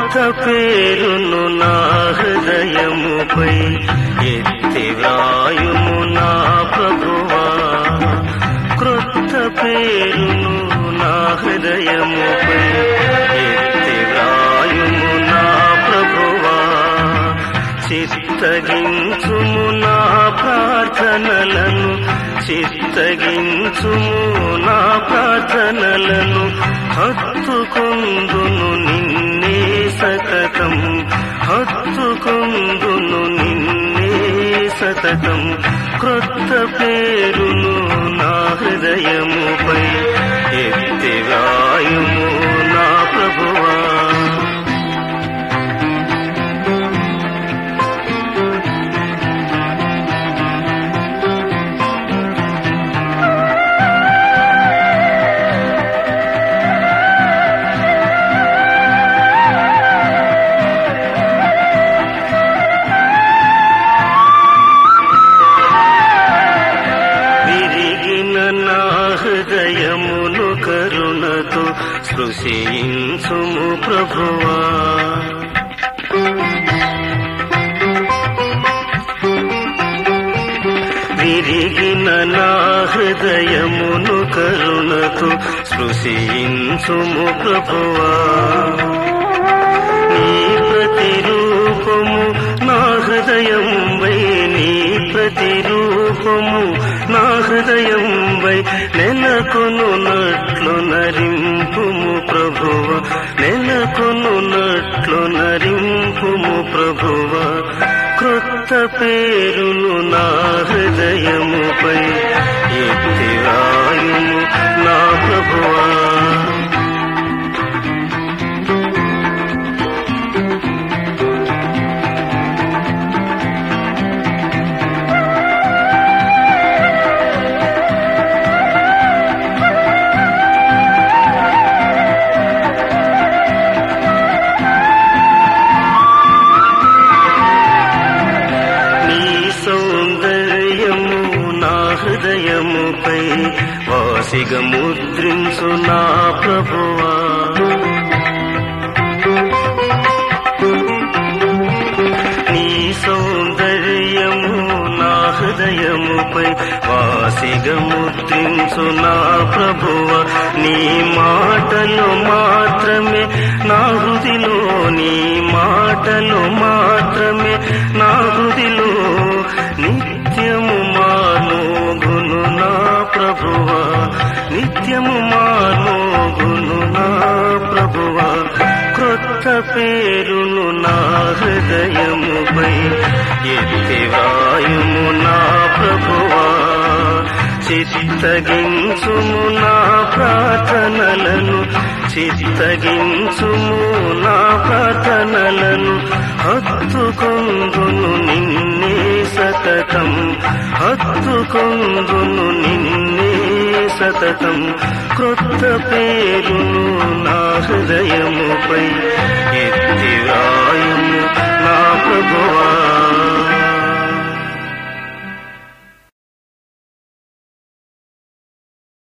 క్రొత్త పేరును నా హృదయముపై ఎత్తి వ్రాయుము నా ప్రభువా క్రొత్త పేరును నా హృదయముపై ఎత్తి వ్రాయుము నా ప్రభువా చిత్తగించుము నా ప్రార్థనలను చిత్తగించుము నా ప్రార్థనలను హత్తుకొందును నిన్నే సతతం హత్తుకొందును నిన్నే సతతం క్రొత్త పేరును నా హృదయముపై ఎత్తి వ్రాయుము నా ప్రభువా విరిగిన నా హృదయమును కరుణతో స్పృశించుము ప్రభువా విరిగిన నా హృదయమును కరుణతో స్పృశించుము ప్రభువా నీ ప్రతిరూపము నా హృదయం వై నీ ప్రతిరూపము నా హృదయం వై నెలకొనున్నట్లు నరింపుము ప్రభువ నెలకొనున్నట్లు నరింపుము ప్రభువ క్రొత్త పేరును నా హృదయముపై ఎత్తి రాయుము నా ప్రభువా నీ సౌందర్యము నా హృదయముపై వాసిగా ముద్రించు నా ప్రభువా నీ సౌందర్యము నా హృదయముపై వాసిగా ముద్రించు నా ప్రభువ నీ మాటలు మాత్రమే నా హృదిలో నీ మాటలు మాత్రమే నా హృదిలో నిత్యము మానోగును నా ప్రభువ నిత్యము మానోగును నా ప్రభువ క్రొత్త పేరును నా హృదయముపై ఎత్తి వాయుము నా ప్రభువా చిత్తగించుము నా ప్రార్థనలను చిత్తగించుము నా ప్రార్థనలను హత్తుకొందును నిన్నే సతతం హత్తుకొందును నిన్నే సతతం క్రొత్త పేరును నా హృదయముపై